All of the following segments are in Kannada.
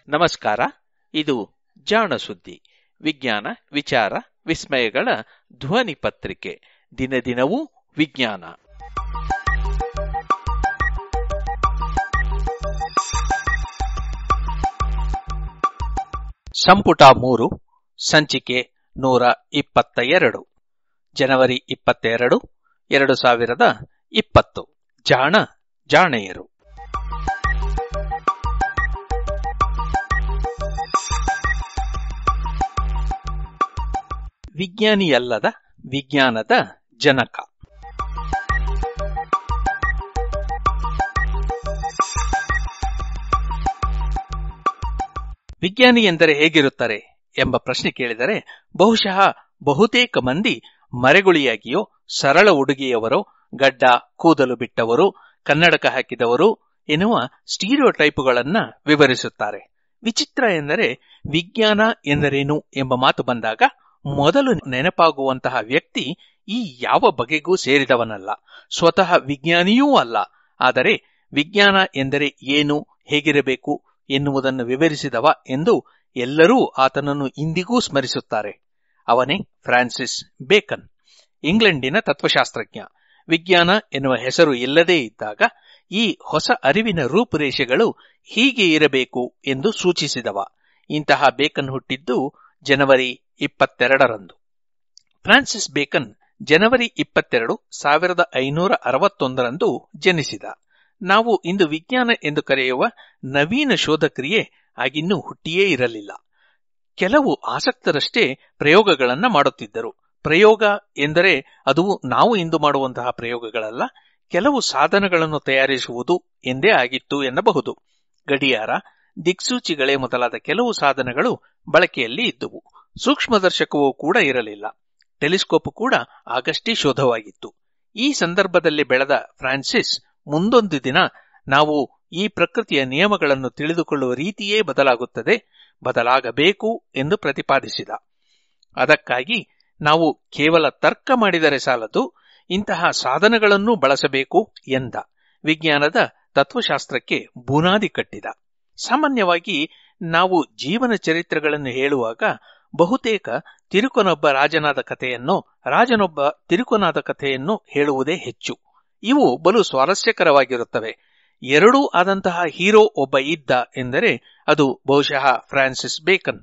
ನಮಸ್ಕಾರ ಇದು ಜಾಣ ಸುದ್ದಿ ವಿಜ್ಞಾನ ವಿಚಾರ ವಿಸ್ಮಯಗಳ ಧ್ವನಿ ಪತ್ರಿಕೆ ದಿನ ದಿನವೂ ವಿಜ್ಞಾನ ಸಂಪುಟ ಮೂರು ಸಂಚಿಕೆ ನೂರ ಇಪ್ಪತ್ತ ಎರಡು ಜನವರಿ ಇಪ್ಪತ್ತೆರಡು ಎರಡು ಸಾವಿರದ ಇಪ್ಪತ್ತು ಜಾಣ ಜಾಣೆಯರು ವಿಜ್ಞಾನಿಯಲ್ಲದ ವಿಜ್ಞಾನದ ಜನಕ ವಿಜ್ಞಾನಿ ಎಂದರೆ ಹೇಗಿರುತ್ತಾರೆ ಎಂಬ ಪ್ರಶ್ನೆ ಕೇಳಿದರೆ ಬಹುಶಃ ಬಹುತೇಕ ಮಂದಿ ಮರೆಗುಳಿಯಾಗಿಯೋ ಸರಳ ಉಡುಗೆಯವರೋ ಗಡ್ಡ ಕೂದಲು ಬಿಟ್ಟವರು ಕನ್ನಡಕ ಹಾಕಿದವರು ಎನ್ನುವ ಸ್ಟೀರಿಯೋಟೈಪುಗಳನ್ನ ವಿವರಿಸುತ್ತಾರೆ ವಿಚಿತ್ರ ಎಂದರೆ ವಿಜ್ಞಾನ ಎಂದರೇನು ಎಂಬ ಮಾತು ಬಂದಾಗ ಮೊದಲು ನೆನಪಾಗುವಂತಹ ವ್ಯಕ್ತಿ ಈ ಯಾವ ಬಗೆಗೂ ಸೇರಿದವನಲ್ಲ ಸ್ವತಃ ವಿಜ್ಞಾನಿಯೂ ಅಲ್ಲ ಆದರೆ ವಿಜ್ಞಾನ ಎಂದರೆ ಏನು ಹೇಗಿರಬೇಕು ಎನ್ನುವುದನ್ನು ವಿವರಿಸಿದವ ಎಂದು ಎಲ್ಲರೂ ಆತನನ್ನು ಇಂದಿಗೂ ಸ್ಮರಿಸುತ್ತಾರೆ ಅವನೇ ಫ್ರಾನ್ಸಿಸ್ ಬೇಕನ್ ಇಂಗ್ಲೆಂಡಿನ ತತ್ವಶಾಸ್ತ್ರಜ್ಞ ವಿಜ್ಞಾನ ಎನ್ನುವ ಹೆಸರು ಇಲ್ಲದೇ ಇದ್ದಾಗ ಈ ಹೊಸ ಅರಿವಿನ ರೂಪುರೇಷೆಗಳು ಹೀಗೆ ಇರಬೇಕು ಎಂದು ಸೂಚಿಸಿದವ ಇಂತಹ ಬೇಕನ್ ಹುಟ್ಟಿದ್ದು ಜನವರಿ ಇಪ್ಪತ್ತೆರಡರಂದು ಫ್ರಾನ್ಸಿಸ್ ಬೇಕನ್ ಜನವರಿ ಇಪ್ಪತ್ತೆರಡು ಸಾವಿರದ ಐನೂರ ಅರವತ್ತೊಂದರಂದು ಜನಿಸಿದ ನಾವು ಇಂದು ವಿಜ್ಞಾನ ಎಂದು ಕರೆಯುವ ನವೀನ ಶೋಧಕ್ರಿಯೆ ಆಗಿನ್ನೂ ಹುಟ್ಟಿಯೇ ಇರಲಿಲ್ಲ ಕೆಲವು ಆಸಕ್ತರಷ್ಟೇ ಪ್ರಯೋಗಗಳನ್ನ ಮಾಡುತ್ತಿದ್ದರು ಪ್ರಯೋಗ ಎಂದರೆ ಅದು ನಾವು ಇಂದು ಮಾಡುವಂತಹ ಪ್ರಯೋಗಗಳಲ್ಲ ಕೆಲವು ಸಾಧನಗಳನ್ನು ತಯಾರಿಸುವುದು ಎಂದೇ ಆಗಿತ್ತು ಎನ್ನಬಹುದು ಗಡಿಯಾರ ದಿಕ್ಸೂಚಿಗಳೇ ಮೊದಲಾದ ಕೆಲವು ಸಾಧನಗಳು ಬಳಕೆಯಲ್ಲಿ ಇದ್ದುವು ಸೂಕ್ಷ್ಮದರ್ಶಕವೂ ಕೂಡ ಇರಲಿಲ್ಲ ಟೆಲಿಸ್ಕೋಪ್ ಕೂಡ ಆಗಷ್ಟೇ ಶೋಧವಾಗಿತ್ತು ಈ ಸಂದರ್ಭದಲ್ಲಿ ಬೆಳೆದ ಫ್ರಾನ್ಸಿಸ್ ಮುಂದೊಂದು ದಿನ ನಾವು ಈ ಪ್ರಕೃತಿಯ ನಿಯಮಗಳನ್ನು ತಿಳಿದುಕೊಳ್ಳುವ ರೀತಿಯೇ ಬದಲಾಗುತ್ತದೆ ಬದಲಾಗಬೇಕು ಎಂದು ಪ್ರತಿಪಾದಿಸಿದ ಅದಕ್ಕಾಗಿ ನಾವು ಕೇವಲ ತರ್ಕ ಮಾಡಿದರೆ ಸಾಲದು ಇಂತಹ ಸಾಧನಗಳನ್ನೂ ಬಳಸಬೇಕು ಎಂದ ವಿಜ್ಞಾನದ ತತ್ವಶಾಸ್ತ್ರಕ್ಕೆ ಬುನಾದಿ ಕಟ್ಟಿದ ಸಾಮಾನ್ಯವಾಗಿ ನಾವು ಜೀವನ ಚರಿತ್ರೆಗಳನ್ನು ಹೇಳುವಾಗ ಬಹುತೇಕ ತಿರುಕನೊಬ್ಬ ರಾಜನಾದ ಕಥೆಯನ್ನು ರಾಜನೊಬ್ಬ ತಿರುಕನಾದ ಕಥೆಯನ್ನು ಹೇಳುವುದೇ ಹೆಚ್ಚು ಇವು ಬಲು ಸ್ವಾರಸ್ಯಕರವಾಗಿರುತ್ತವೆ ಎರಡೂ ಆದಂತಹ ಹೀರೋ ಒಬ್ಬ ಇದ್ದ ಎಂದರೆ ಅದು ಬಹುಶಃ ಫ್ರಾನ್ಸಿಸ್ ಬೇಕನ್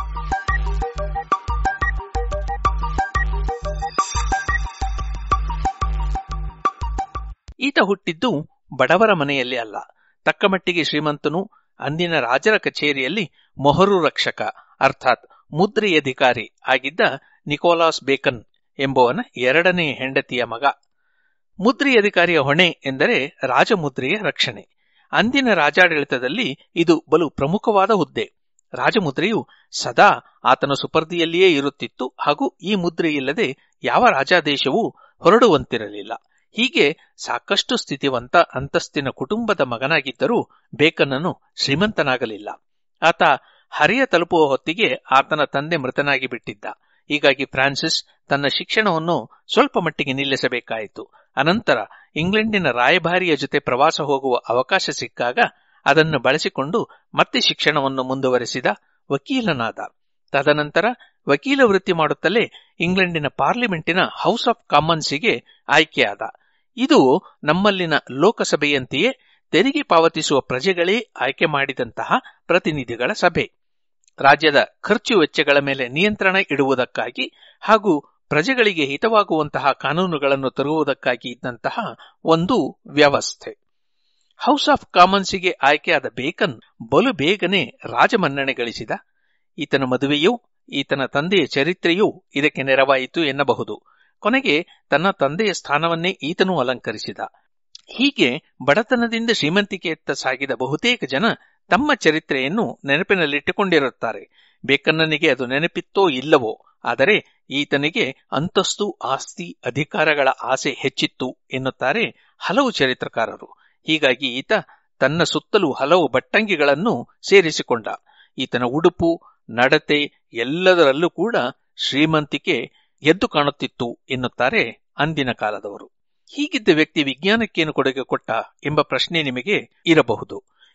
ಈತ ಹುಟ್ಟಿದ್ದು ಬಡವರ ಮನೆಯಲ್ಲಿ ಅಲ್ಲ ತಕ್ಕಮಟ್ಟಿಗೆ ಶ್ರೀಮಂತನು ಅಂದಿನ ರಾಜರ ಕಚೇರಿಯಲ್ಲಿ ಮೊಹರು ರಕ್ಷಕ ಅರ್ಥಾತ್ ಮುದ್ರೆಯಧಿಕಾರಿ ಆಗಿದ್ದ ನಿಕೋಲಾಸ್ ಬೇಕನ್ ಎಂಬುವನ ಎರಡನೇ ಹೆಂಡತಿಯ ಮಗ ಮುದ್ರೆಯಧಿಕಾರಿಯ ಹೊಣೆ ಎಂದರೆ ರಾಜಮುದ್ರೆಯ ರಕ್ಷಣೆ ಅಂದಿನ ರಾಜಾಡಳಿತದಲ್ಲಿ ಇದು ಬಲು ಪ್ರಮುಖವಾದ ಹುದ್ದೆ ರಾಜಮುದ್ರೆಯು ಸದಾ ಆತನ ಸುಪರ್ದಿಯಲ್ಲಿಯೇ ಇರುತ್ತಿತ್ತು ಹಾಗೂ ಈ ಮುದ್ರೆ ಇಲ್ಲದೆ ಯಾವ ರಾಜಾದೇಶವೂ ಹೊರಡುವಂತಿರಲಿಲ್ಲ ಹೀಗೆ ಸಾಕಷ್ಟು ಸ್ಥಿತಿವಂತ ಅಂತಸ್ತಿನ ಕುಟುಂಬದ ಮಗನಾಗಿದ್ದರೂ ಬೇಕನ್ನನು ಶ್ರೀಮಂತನಾಗಲಿಲ್ಲ ಆತ ಹರಿಯ ತಲುಪುವ ಹೊತ್ತಿಗೆ ಆತನ ತಂದೆ ಮೃತನಾಗಿ ಬಿಟ್ಟಿದ್ದ ಹೀಗಾಗಿ ಫ್ರಾನ್ಸಿಸ್ ತನ್ನ ಶಿಕ್ಷಣವನ್ನು ಸ್ವಲ್ಪ ಮಟ್ಟಿಗೆ ನಿಲ್ಲಿಸಬೇಕಾಯಿತು ಅನಂತರ ಇಂಗ್ಲೆಂಡಿನ ರಾಯಭಾರಿಯ ಜೊತೆ ಪ್ರವಾಸ ಹೋಗುವ ಅವಕಾಶ ಸಿಕ್ಕಾಗ ಅದನ್ನು ಬಳಸಿಕೊಂಡು ಮತ್ತೆ ಶಿಕ್ಷಣವನ್ನು ಮುಂದುವರೆಸಿದ ವಕೀಲನಾದ ತದನಂತರ ವಕೀಲ ವೃತ್ತಿ ಮಾಡುತ್ತಲೇ ಇಂಗ್ಲೆಂಡಿನ ಪಾರ್ಲಿಮೆಂಟಿನ ಹೌಸ್ ಆಫ್ ಕಾಮನ್ಸಿಗೆ ಆಯ್ಕೆಯಾದ ಇದು ನಮ್ಮಲ್ಲಿನ ಲೋಕಸಭೆಯಂತೆಯೇ ತೆರಿಗೆ ಪಾವತಿಸುವ ಪ್ರಜೆಗಳೇ ಆಯ್ಕೆ ಮಾಡಿದಂತಹ ಪ್ರತಿನಿಧಿಗಳ ಸಭೆ ರಾಜ್ಯದ ಖರ್ಚು ವೆಚ್ಚಗಳ ಮೇಲೆ ನಿಯಂತ್ರಣ ಇಡುವುದಕ್ಕಾಗಿ ಹಾಗೂ ಪ್ರಜೆಗಳಿಗೆ ಹಿತವಾಗುವಂತಹ ಕಾನೂನುಗಳನ್ನು ತರುವುದಕ್ಕಾಗಿ ಇದ್ದಂತಹ ಒಂದು ವ್ಯವಸ್ಥೆ ಹೌಸ್ ಆಫ್ ಕಾಮನ್ಸಿಗೆ ಆಯ್ಕೆಯಾದ ಬೇಕನ್ ಬಲು ಬೇಗನೆ ರಾಜಮನ್ನಣೆ ಗಳಿಸಿದ ಈತನ ಮದುವೆಯೂ ಈತನ ತಂದೆಯ ಚರಿತ್ರೆಯೂ ಇದಕ್ಕೆ ನೆರವಾಯಿತು ಎನ್ನಬಹುದು ಕೊನೆಗೆ ತನ್ನ ತಂದೆಯ ಸ್ಥಾನವನ್ನೇ ಈತನೂ ಅಲಂಕರಿಸಿದ ಹೀಗೆ ಬಡತನದಿಂದ ಶ್ರೀಮಂತಿಕೆಯತ್ತ ಸಾಗಿದ ಬಹುತೇಕ ಜನ ತಮ್ಮ ಚರಿತ್ರೆಯನ್ನು ನೆನಪಿನಲ್ಲಿಟ್ಟುಕೊಂಡಿರುತ್ತಾರೆ ಬೇಕನ್ನನಿಗೆ ಅದು ನೆನಪಿತ್ತೋ ಇಲ್ಲವೋ ಆದರೆ ಈತನಿಗೆ ಅಂತಸ್ತು ಆಸ್ತಿ ಅಧಿಕಾರಗಳ ಆಸೆ ಹೆಚ್ಚಿತ್ತು ಎನ್ನುತ್ತಾರೆ ಹಲವು ಚರಿತ್ರಕಾರರು ಹೀಗಾಗಿ ಈತ ತನ್ನ ಸುತ್ತಲೂ ಹಲವು ಬಟ್ಟಂಗಿಗಳನ್ನು ಸೇರಿಸಿಕೊಂಡ ಈತನ ಉಡುಪು ನಡತೆ ಎಲ್ಲದರಲ್ಲೂ ಕೂಡ ಶ್ರೀಮಂತಿಕೆ ಎದ್ದು ಕಾಣುತ್ತಿತ್ತು ಎನ್ನುತ್ತಾರೆ ಅಂದಿನ ಕಾಲದವರು ಹೀಗಿದ್ದ ವ್ಯಕ್ತಿ ವಿಜ್ಞಾನಕ್ಕೇನು ಕೊಡುಗೆ ಕೊಟ್ಟ ಎಂಬ ಪ್ರಶ್ನೆ ನಿಮಗೆ ಇರಬಹುದು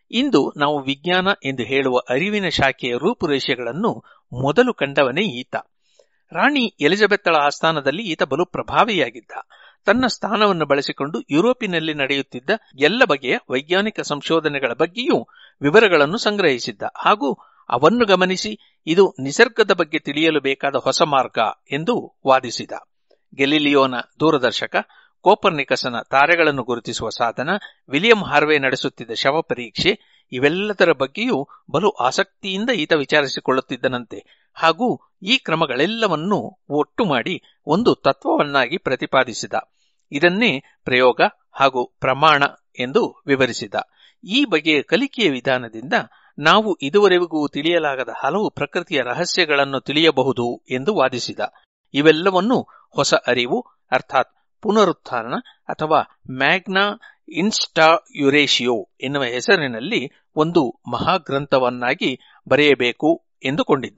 ಇಂದು ನಾವು ವಿಜ್ಞಾನ ಎಂದು ಹೇಳುವ ಅರಿವಿನ ಶಾಖೆಯ ರೂಪುರೇಷೆಗಳನ್ನು ಮೊದಲು ಕಂಡವನೇ ಈತ ರಾಣಿ ಎಲಿಜಬೆತ್ತಳ ಆಸ್ಥಾನದಲ್ಲಿ ಈತ ಬಲು ಪ್ರಭಾವಿಯಾಗಿದ್ದ ತನ್ನ ಸ್ಥಾನವನ್ನು ಬಳಸಿಕೊಂಡು ಯುರೋಪಿನಲ್ಲಿ ನಡೆಯುತ್ತಿದ್ದ ಎಲ್ಲ ಬಗೆಯ ವೈಜ್ಞಾನಿಕ ಸಂಶೋಧನೆಗಳ ಬಗ್ಗೆಯೂ ವಿವರಗಳನ್ನು ಸಂಗ್ರಹಿಸಿದ್ದ ಹಾಗೂ ಅವನ್ನು ಗಮನಿಸಿ ಇದು ನಿಸರ್ಗದ ಬಗ್ಗೆ ತಿಳಿಯಲು ಬೇಕಾದ ಹೊಸ ಮಾರ್ಗ ಎಂದು ವಾದಿಸಿದ ಗೆಲಿಲಿಯೋನ ದೂರದರ್ಶಕ ಕೋಪರ್ನಿಕಸನ ತಾರೆಗಳನ್ನು ಗುರುತಿಸುವ ಸಾಧನ ವಿಲಿಯಂ ಹಾರ್ವೆ ನಡೆಸುತ್ತಿದ್ದ ಶವ ಪರೀಕ್ಷೆ ಇವೆಲ್ಲದರ ಬಗ್ಗೆಯೂ ಬಲು ಆಸಕ್ತಿಯಿಂದ ಈತ ವಿಚಾರಿಸಿಕೊಳ್ಳುತ್ತಿದ್ದನಂತೆ ಹಾಗೂ ಈ ಕ್ರಮಗಳೆಲ್ಲವನ್ನೂ ಒಟ್ಟು ಮಾಡಿ ಒಂದು ತತ್ವವನ್ನಾಗಿ ಪ್ರತಿಪಾದಿಸಿದ ಇದನ್ನೇ ಪ್ರಯೋಗ ಹಾಗೂ ಪ್ರಮಾಣ ಎಂದು ವಿವರಿಸಿದ ಈ ಬಗೆಯ ಕಲಿಕೆಯ ವಿಧಾನದಿಂದ ನಾವು ಇದುವರೆಗೂ ತಿಳಿಯಲಾಗದ ಹಲವು ಪ್ರಕೃತಿಯ ರಹಸ್ಯಗಳನ್ನು ತಿಳಿಯಬಹುದು ಎಂದು ವಾದಿಸಿದ ಇವೆಲ್ಲವನ್ನೂ ಹೊಸ ಅರಿವು ಅರ್ಥಾತ್ ಪುನರುತ್ಥಾನ ಅಥವಾ ಮ್ಯಾಗ್ನಾ ಇನ್ಸ್ಟಾ ಯುರೇಶಿಯೋ ಎನ್ನುವ ಹೆಸರಿನಲ್ಲಿ ಒಂದು ಮಹಾಗ್ರಂಥವನ್ನಾಗಿ ಬರೆಯಬೇಕು ಎಂದುಕೊಂಡಿದ್ದ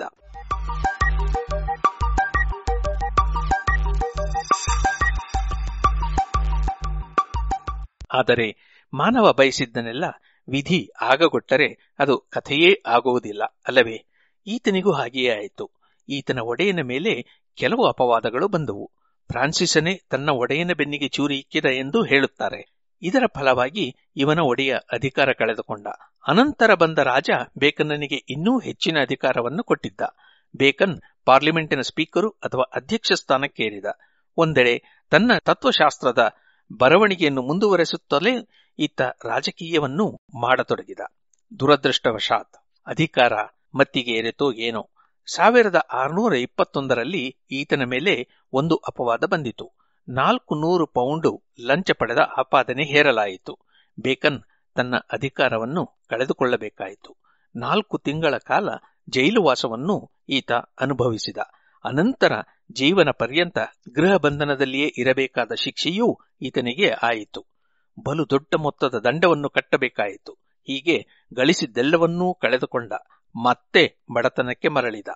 ಆದರೆ ಮಾನವ ಬಯಸಿದ್ದನ್ನೆಲ್ಲ ವಿಧಿ ಆಗಗೊಟ್ಟರೆ ಅದು ಕಥೆಯೇ ಆಗುವುದಿಲ್ಲ ಅಲ್ಲವೇ ಈತನಿಗೂ ಹಾಗೆಯೇ ಆಯಿತು ಈತನ ಒಡೆಯನ ಮೇಲೆ ಕೆಲವು ಅಪವಾದಗಳು ಬಂದವು ಫ್ರಾನ್ಸಿಸನೇ ತನ್ನ ಒಡೆಯನ ಬೆನ್ನಿಗೆ ಚೂರಿ ಇಕ್ಕಿದ ಎಂದು ಹೇಳುತ್ತಾರೆ ಇದರ ಫಲವಾಗಿ ಇವನ ಒಡೆಯ ಅಧಿಕಾರ ಕಳೆದುಕೊಂಡ ಅನಂತರ ಬಂದ ರಾಜ ಬೇಕನ್ನನಿಗೆ ಇನ್ನೂ ಹೆಚ್ಚಿನ ಅಧಿಕಾರವನ್ನು ಕೊಟ್ಟಿದ್ದ ಬೇಕನ್ ಪಾರ್ಲಿಮೆಂಟಿನ ಸ್ಪೀಕರು ಅಥವಾ ಅಧ್ಯಕ್ಷ ಸ್ಥಾನಕ್ಕೇರಿದ ಒಂದೆಡೆ ತನ್ನ ತತ್ವಶಾಸ್ತ್ರದ ಬರವಣಿಗೆಯನ್ನು ಮುಂದುವರೆಸುತ್ತಲೇ ಈತ ರಾಜಕೀಯವನ್ನು ಮಾಡತೊಡಗಿದ ದುರದೃಷ್ಟವಶಾತ್ ಅಧಿಕಾರ ಮತ್ತಿಗೆ ಏರಿತೋ ಏನೋ ಸಾವಿರದ ಆರುನೂರ ಇಪ್ಪತ್ತೊಂದರಲ್ಲಿ ಈತನ ಮೇಲೆ ಒಂದು ಅಪವಾದ ಬಂದಿತು ನಾಲ್ಕು ನೂರು ಪೌಂಡು ಲಂಚ ಪಡೆದ ಆಪಾದನೆ ಹೇರಲಾಯಿತು ಬೇಕನ್ ತನ್ನ ಅಧಿಕಾರವನ್ನು ಕಳೆದುಕೊಳ್ಳಬೇಕಾಯಿತು ನಾಲ್ಕು ತಿಂಗಳ ಕಾಲ ಜೈಲುವಾಸವನ್ನು ಈತ ಅನುಭವಿಸಿದ ಅನಂತರ ಜೀವನ ಪರ್ಯಂತ ಗೃಹ ಬಂಧನದಲ್ಲಿಯೇ ಇರಬೇಕಾದ ಶಿಕ್ಷೆಯೂ ಈತನಿಗೆ ಆಯಿತು ಬಲು ದೊಡ್ಡ ಮೊತ್ತದ ದಂಡವನ್ನು ಕಟ್ಟಬೇಕಾಯಿತು ಹೀಗೆ ಗಳಿಸಿದ್ದೆಲ್ಲವನ್ನೂ ಕಳೆದುಕೊಂಡ ಮತ್ತೆ ಬಡತನಕ್ಕೆ ಮರಳಿದ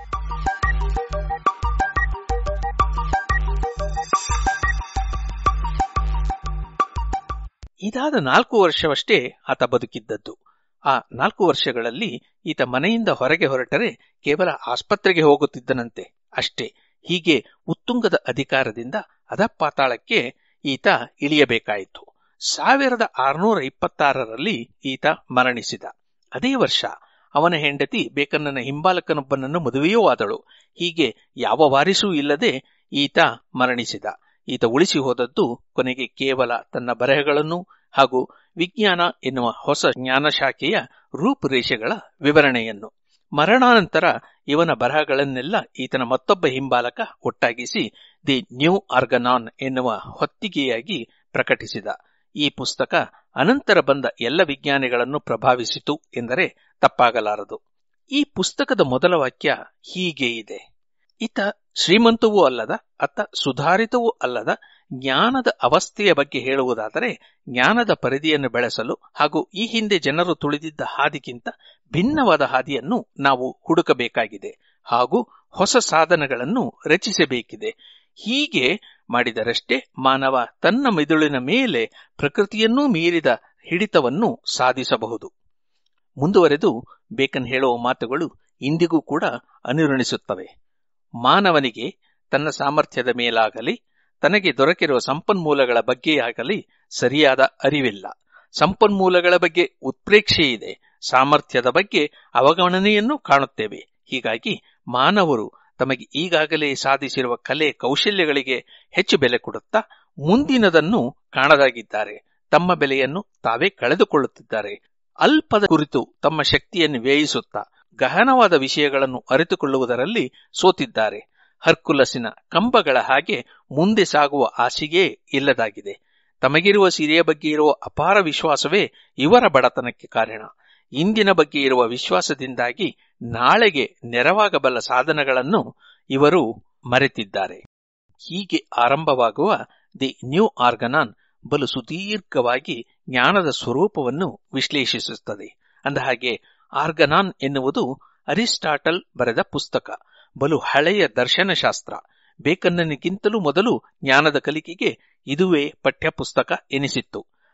ಇದಾದ ನಾಲ್ಕು ವರ್ಷವಷ್ಟೇ ಆತ ಬದುಕಿದ್ದದ್ದು ಆ ನಾಲ್ಕು ವರ್ಷಗಳಲ್ಲಿ ಈತ ಮನೆಯಿಂದ ಹೊರಗೆ ಹೊರಟರೆ ಕೇವಲ ಆಸ್ಪತ್ರೆಗೆ ಹೋಗುತ್ತಿದ್ದನಂತೆ ಅಷ್ಟೇ ಹೀಗೆ ಉತ್ತುಂಗದ ಅಧಿಕಾರದಿಂದ ಅಧಪಾತಾಳಕ್ಕೆ ಈತ ಇಳಿಯಬೇಕಾಯಿತು ಸಾವಿರದ ಆರುನೂರ ಇಪ್ಪತ್ತಾರರಲ್ಲಿ ಈತ ಮರಣಿಸಿದ ಅದೇ ವರ್ಷ ಅವನ ಹೆಂಡತಿ ಬೇಕನ್ನನ ಹಿಂಬಾಲಕನೊಬ್ಬನನ್ನು ಮದುವೆಯೂ ಆದಳು ಹೀಗೆ ಯಾವ ವಾರಿಸೂ ಇಲ್ಲದೆ ಈತ ಮರಣಿಸಿದ ಈತ ಉಳಿಸಿ ಹೋದದ್ದು ಕೊನೆಗೆ ಕೇವಲ ತನ್ನ ಬರೆಹಗಳನ್ನು ಹಾಗೂ ವಿಜ್ಞಾನ ಎನ್ನುವ ಹೊಸ ಜ್ಞಾನಶಾಖೆಯ ರೂಪುರೇಷೆಗಳ ವಿವರಣೆಯನ್ನು ಮರಣಾನಂತರ ಇವನ ಬರಹಗಳನ್ನೆಲ್ಲ ಈತನ ಮತ್ತೊಬ್ಬ ಹಿಂಬಾಲಕ ಒಟ್ಟಾಗಿಸಿ ದಿ ನ್ಯೂ ಆರ್ಗನಾನ್ ಎನ್ನುವ ಹೊತ್ತಿಗೆಯಾಗಿ ಪ್ರಕಟಿಸಿದ ಈ ಪುಸ್ತಕ ಅನಂತರ ಬಂದ ಎಲ್ಲ ವಿಜ್ಞಾನಿಗಳನ್ನು ಪ್ರಭಾವಿಸಿತು ಎಂದರೆ ತಪ್ಪಾಗಲಾರದು ಈ ಪುಸ್ತಕದ ಮೊದಲ ವಾಕ್ಯ ಹೀಗೆ ಇದೆ ಈತ ಶ್ರೀಮಂತವೂ ಅಲ್ಲದ ಅತ್ತ ಸುಧಾರಿತವೂ ಅಲ್ಲದ ಜ್ಞಾನದ ಅವಸ್ಥೆಯ ಬಗ್ಗೆ ಹೇಳುವುದಾದರೆ ಜ್ಞಾನದ ಪರಿಧಿಯನ್ನು ಬೆಳೆಸಲು ಹಾಗೂ ಈ ಹಿಂದೆ ಜನರು ತುಳಿದಿದ್ದ ಹಾದಿಗಿಂತ ಭಿನ್ನವಾದ ಹಾದಿಯನ್ನು ನಾವು ಹುಡುಕಬೇಕಾಗಿದೆ ಹಾಗೂ ಹೊಸ ಸಾಧನಗಳನ್ನು ರಚಿಸಬೇಕಿದೆ ಹೀಗೆ ಮಾಡಿದರಷ್ಟೇ ಮಾನವ ತನ್ನ ಮಿದುಳಿನ ಮೇಲೆ ಪ್ರಕೃತಿಯನ್ನೂ ಮೀರಿದ ಹಿಡಿತವನ್ನು ಸಾಧಿಸಬಹುದು ಮುಂದುವರೆದು ಬೇಕನ್ ಹೇಳುವ ಮಾತುಗಳು ಇಂದಿಗೂ ಕೂಡ ಅನುರಣಿಸುತ್ತವೆ ಮಾನವನಿಗೆ ತನ್ನ ಸಾಮರ್ಥ್ಯದ ಮೇಲಾಗಲಿ ತನಗೆ ದೊರಕಿರುವ ಸಂಪನ್ಮೂಲಗಳ ಬಗ್ಗೆಯಾಗಲಿ ಸರಿಯಾದ ಅರಿವಿಲ್ಲ ಸಂಪನ್ಮೂಲಗಳ ಬಗ್ಗೆ ಉತ್ಪ್ರೇಕ್ಷೆ ಇದೆ ಸಾಮರ್ಥ್ಯದ ಬಗ್ಗೆ ಅವಗಣನೆಯನ್ನು ಕಾಣುತ್ತೇವೆ ಹೀಗಾಗಿ ಮಾನವರು ತಮಗೆ ಈಗಾಗಲೇ ಸಾಧಿಸಿರುವ ಕಲೆ ಕೌಶಲ್ಯಗಳಿಗೆ ಹೆಚ್ಚು ಬೆಲೆ ಕೊಡುತ್ತಾ ಮುಂದಿನದನ್ನು ಕಾಣದಾಗಿದ್ದಾರೆ ತಮ್ಮ ಬೆಲೆಯನ್ನು ತಾವೇ ಕಳೆದುಕೊಳ್ಳುತ್ತಿದ್ದಾರೆ ಅಲ್ಪದ ಕುರಿತು ತಮ್ಮ ಶಕ್ತಿಯನ್ನು ವ್ಯಯಿಸುತ್ತಾ ಗಹನವಾದ ವಿಷಯಗಳನ್ನು ಅರಿತುಕೊಳ್ಳುವುದರಲ್ಲಿ ಸೋತಿದ್ದಾರೆ ಹರ್ಕುಲಸಿನ ಕಂಬಗಳ ಹಾಗೆ ಮುಂದೆ ಸಾಗುವ ಆಸೆಯೇ ಇಲ್ಲದಾಗಿದೆ ತಮಗಿರುವ ಸಿರಿಯ ಬಗ್ಗೆ ಇರುವ ಅಪಾರ ವಿಶ್ವಾಸವೇ ಇವರ ಬಡತನಕ್ಕೆ ಕಾರಣ ಇಂದಿನ ಬಗ್ಗೆ ಇರುವ ವಿಶ್ವಾಸದಿಂದಾಗಿ ನಾಳೆಗೆ ನೆರವಾಗಬಲ್ಲ ಸಾಧನಗಳನ್ನು ಇವರು ಮರೆತಿದ್ದಾರೆ ಹೀಗೆ ಆರಂಭವಾಗುವ ದಿ ನ್ಯೂ ಆರ್ಗನಾನ್ ಬಲು ಸುದೀರ್ಘವಾಗಿ ಜ್ಞಾನದ ಸ್ವರೂಪವನ್ನು ವಿಶ್ಲೇಷಿಸುತ್ತದೆ ಅಂದಹಾಗೆ ಆರ್ಗನಾನ್ ಎನ್ನುವುದು ಅರಿಸ್ಟಾಟಲ್ ಬರೆದ ಪುಸ್ತಕ ಬಲು ಹಳೆಯ ದರ್ಶನಶಾಸ್ತ್ರ ಬೇಕನ್ನನಿಗಿಂತಲೂ ಮೊದಲು ಜ್ಞಾನದ ಕಲಿಕೆಗೆ ಇದುವೇ ಪಠ್ಯಪುಸ್ತಕ ಎನಿಸಿತ್ತು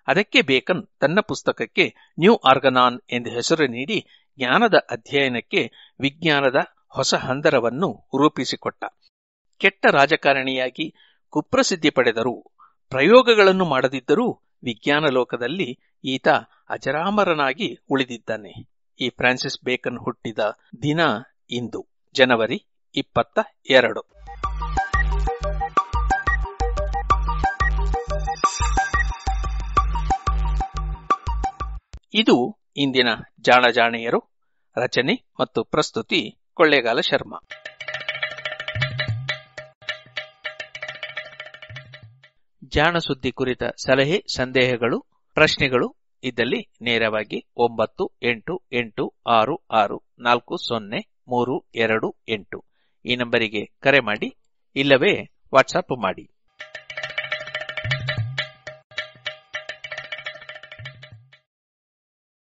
ಅದಕ್ಕೆ ಬೇಕನ್ ತನ್ನ ಪುಸ್ತಕಕ್ಕೆ ನ್ಯೂ ಆರ್ಗನಾನ್ ಎಂದು ಹೆಸರು ನೀಡಿ ಜ್ಞಾನದ ಅಧ್ಯಯನಕ್ಕೆ ವಿಜ್ಞಾನದ ಹೊಸ ಹಂದರವನ್ನು ರೂಪಿಸಿಕೊಟ್ಟ ಕೆಟ್ಟ ರಾಜಕಾರಣಿಯಾಗಿ ಕುಪ್ರಸಿದ್ಧಿ ಪಡೆದರೂ ಪ್ರಯೋಗಗಳನ್ನು ಮಾಡದಿದ್ದರೂ ವಿಜ್ಞಾನ ಲೋಕದಲ್ಲಿ ಈತ ಅಜರಾಮರನಾಗಿ ಉಳಿದಿದ್ದಾನೆ ಈ ಫ್ರಾನ್ಸಿಸ್ ಬೇಕನ್ ಹುಟ್ಟಿದ ದಿನ ಇಂದು ಜನವರಿ ಇಪ್ಪತ್ತ ಎರಡು ಇದು ಇಂದಿನ ಜಾಣಜಾಣೆಯರು ರಚನೆ ಮತ್ತು ಪ್ರಸ್ತುತಿ ಕೊಳ್ಳೇಗಾಲ ಶರ್ಮಾ ಜಾಣ ಸುದ್ದಿ ಕುರಿತ ಸಲಹೆ ಸಂದೇಹಗಳು ಪ್ರಶ್ನೆಗಳು ಇದ್ದಲ್ಲಿ ನೇರವಾಗಿ ಒಂಬತ್ತು ಎಂಟು ಎಂಟು ಆರು ಆರು ನಾಲ್ಕು ಸೊನ್ನೆ ಮೂರು ಎರಡು ಎಂಟು ಈ ನಂಬರಿಗೆ ಕರೆ ಮಾಡಿ ಇಲ್ಲವೇ ವಾಟ್ಸಪ್ ಮಾಡಿ